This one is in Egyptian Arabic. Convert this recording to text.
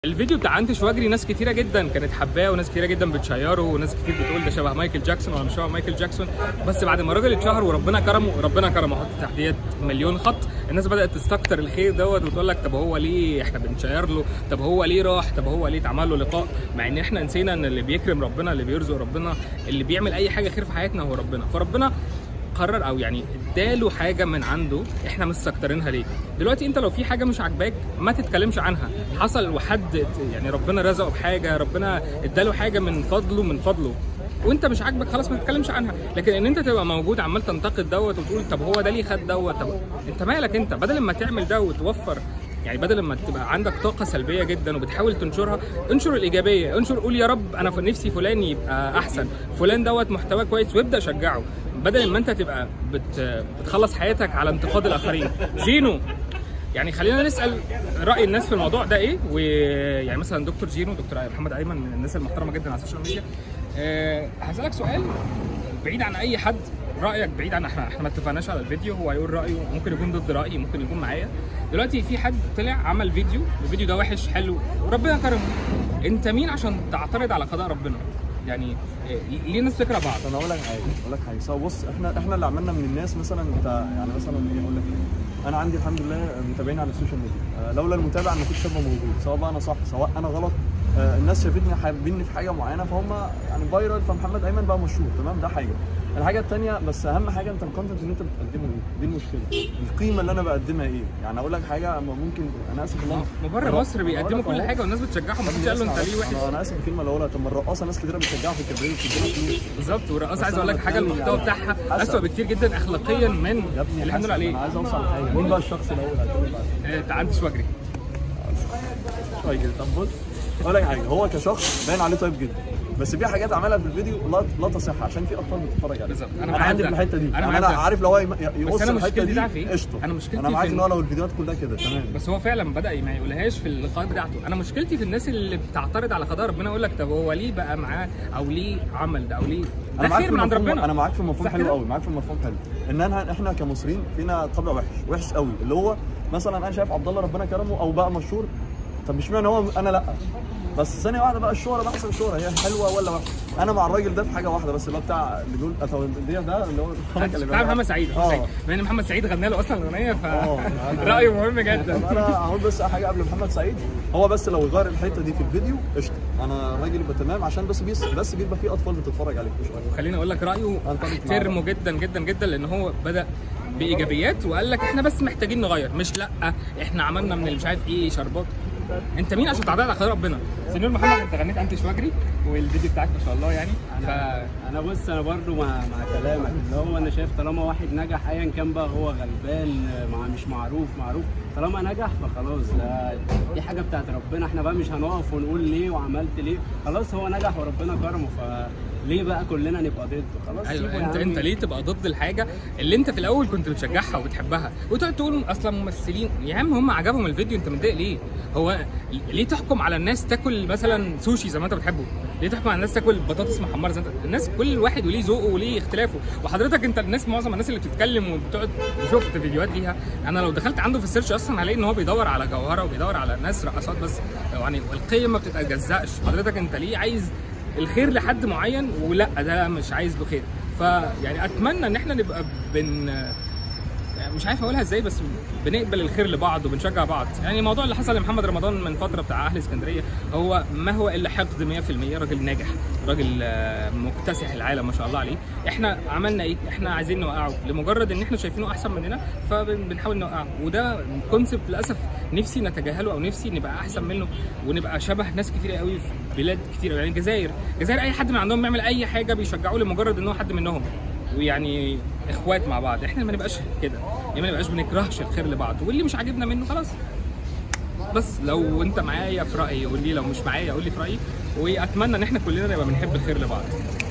الفيديو بتاع انت شواجري ناس كتيره جدا كانت حباه وناس كتيره جدا بتشيره وناس كتير بتقول ده شبه مايكل جاكسون ولا مش شبه مايكل جاكسون بس بعد ما الراجل اتشهر وربنا كرمه ربنا كرمه حط تحتيات مليون خط الناس بدات تستكتر الخير دوت وتقول لك طب هو ليه احنا بنشير له طب هو ليه راح طب هو ليه اتعمل له لقاء مع ان احنا نسينا ان اللي بيكرم ربنا اللي بيرزق ربنا اللي بيعمل اي حاجه خير في حياتنا هو ربنا فربنا قرر او يعني اداله حاجه من عنده احنا مستكترينها ليه دلوقتي انت لو في حاجه مش عاجباك ما تتكلمش عنها حصل وحد يعني ربنا رزقه بحاجه ربنا اداله حاجه من فضله من فضله وانت مش عاجبك خلاص ما تتكلمش عنها لكن ان انت تبقى موجود عمال تنتقد دوت وتقول طب هو ده ليه خد دوت طب انت مالك انت بدل ما تعمل ده وتوفر يعني بدل ما تبقى عندك طاقة سلبية جدا وبتحاول تنشرها انشر الإيجابية انشر قول يا رب أنا في نفسي فلان يبقى أحسن فلان دوت محتواه كويس وابدأ شجعه بدل ما أنت تبقى بت... بتخلص حياتك على انتقاد الآخرين جينو يعني خلينا نسال راي الناس في الموضوع ده ايه ويعني مثلا دكتور جينو دكتور محمد ايمن من الناس المحترمه جدا على السوشيال ميديا أه هسالك سؤال بعيد عن اي حد رايك بعيد عن احنا احنا ما اتفقناش على الفيديو هو هيقول رايه ممكن يكون ضد رايي ممكن يكون معايا دلوقتي في حد طلع عمل فيديو الفيديو ده وحش حلو وربنا كرمه انت مين عشان تعترض على قضاء ربنا يعني إيه، ليه الناس فكره بعض انا اقول لك حاجه اقول لك حاجه سو بص احنا احنا اللي عملنا من الناس مثلا انت يعني مثلا ايه اقول لك ايه انا عندي الحمد لله متابعين على السوشيال ميديا آه، لولا المتابع ما كنتش هبقى موجود سواء بقى انا صح سواء انا غلط آه، الناس شافتني حابيني في حاجه معينه فهم يعني فايرال فمحمد ايمن بقى مشهور تمام ده حاجه الحاجه الثانيه بس اهم حاجه انت الكونتنت اللي انت بتقدمه ايه دي المشكله القيمه اللي انا بقدمها ايه يعني اقول لك حاجه أما ممكن انا اسف والله ما بره مصر بيقدموا كل حاجه والناس بتشجعهم ما حدش قال له انت ليه وحش أنا- انا اسف الكلمه اللي هقولها طب ما الرقاصه ناس كتيره بتشجعها في الكبريت بتديها فلوس بالظبط والرقاصه عايز بس اقول لك أنا حاجه بتكلم المحتوى يعني بتاعها حسب. اسوء بكتير جدا اخلاقيا من يا ابني اللي احنا بنقول حسن، عليه انا عايز اوصل لحاجه مين بقى الشخص الاول هتقول بعد آه، تعال انت شواجري طيب طب بص اقول لك حاجه هو كشخص باين عليه طيب جدا بس في حاجات عملها في الفيديو لا لا تصح عشان في اطفال بتتفرج عليه بالظبط. أنا انا, معاك عندي ده. في الحته دي أنا يعني معاك انا ده. عارف لو هو يم- يقص أنا الحته مشكلتي دي ده في إيه؟ قشطه أنا مشكلتي انا معاك في ان هو لو الفيديوهات كلها كده تمام بس هو فعلا بدا ما يقولهاش في اللقاء بتاعته انا مشكلتي في الناس اللي بتعترض على قضاء ربنا يقول لك طب هو ليه بقى معاه او ليه عمل ده او ليه انا ده معاك خير في من عند المفهوم ربنا انا معاك في المفهوم صح حلو كده؟ قوي معاك في المفهوم حلو ان انا احنا كمصريين فينا طبع وحش وحش قوي اللي هو مثلا انا شايف عبد الله ربنا كرمه او بقى مشهور طب مش معنى هو انا لا بس ثانيه واحده بقى الشهره بحسب شهره هي حلوه ولا وحشه انا مع الراجل ده في حاجه واحده بس اللي هو بتاع اللي بيقول أتودية ده اللي هو الحركه اللي بتاع بيعملها. محمد سعيد محمد اه سعيد بما ان محمد سعيد غنى له اصلا الاغنيه اه. فرايه مهم طب جدا انا هقول بس حاجه قبل محمد سعيد هو بس لو يغير الحته دي في الفيديو قشطه انا راجل يبقى تمام عشان بس بيس بس بيبقى في اطفال بتتفرج عليك مش اكتر خليني اقول لك رايه أنت معاه. احترمه جدا جدا جدا لان هو بدا بايجابيات وقال لك احنا بس محتاجين نغير مش لا احنا عملنا من اللي مش عارف ايه شربات انت مين عشان تعترض على قضاء ربنا سنور محمد انت غنيت انت شواجري والفيديو بتاعك ما شاء الله يعني ف انا بص انا برضو مع مع كلامك اللي هو انا شايف طالما واحد نجح ايا كان بقى هو غلبان مع مش معروف معروف طالما نجح فخلاص ده دي حاجه بتاعت ربنا احنا بقى مش هنقف ونقول ليه وعملت ليه خلاص هو نجح وربنا كرمه فليه بقى كلنا نبقى ضده خلاص ايوه سيبه يا انت عم. انت ليه تبقى ضد الحاجه اللي انت في الاول كنت بتشجعها وبتحبها وتقعد تقول اصلا ممثلين يا عم هم عجبهم الفيديو انت متضايق ليه؟ هو ليه تحكم على الناس تاكل مثلا سوشي زي ما انت بتحبه؟ ليه تحكم على الناس تاكل بطاطس محمره زي ما انت الناس كل واحد وليه ذوقه وليه اختلافه وحضرتك انت الناس معظم الناس اللي بتتكلم وبتقعد شفت فيديوهات ليها انا لو دخلت عنده في السيرش اصلا هلاقي ان هو بيدور على جوهره وبيدور على ناس رقصات بس يعني القيم ما بتتجزأش حضرتك انت ليه عايز الخير لحد معين ولا ده مش عايز له خير فيعني اتمنى ان احنا نبقى بن يعني مش عارف اقولها ازاي بس بنقبل الخير لبعض وبنشجع بعض يعني الموضوع اللي حصل لمحمد رمضان من فتره بتاع اهل اسكندريه هو ما هو الا حقد 100% راجل ناجح راجل آه، مكتسح العالم ما شاء الله عليه احنا عملنا ايه احنا عايزين نوقعه لمجرد ان احنا شايفينه احسن مننا فبنحاول نوقعه وده كونسبت للاسف نفسي نتجاهله او نفسي نبقى احسن منه ونبقى شبه ناس كتير قوي في بلاد كتير يعني الجزائر الجزائر اي حد من عندهم بيعمل اي حاجه بيشجعوه لمجرد ان هو حد منهم ويعني اخوات مع بعض احنا ما نبقاش كده يعني ما نبقاش بنكرهش الخير لبعض واللي مش عاجبنا منه خلاص بس لو انت معايا في رايي قول لي لو مش معايا قول لي في رايي واتمنى ان احنا كلنا نبقى بنحب الخير لبعض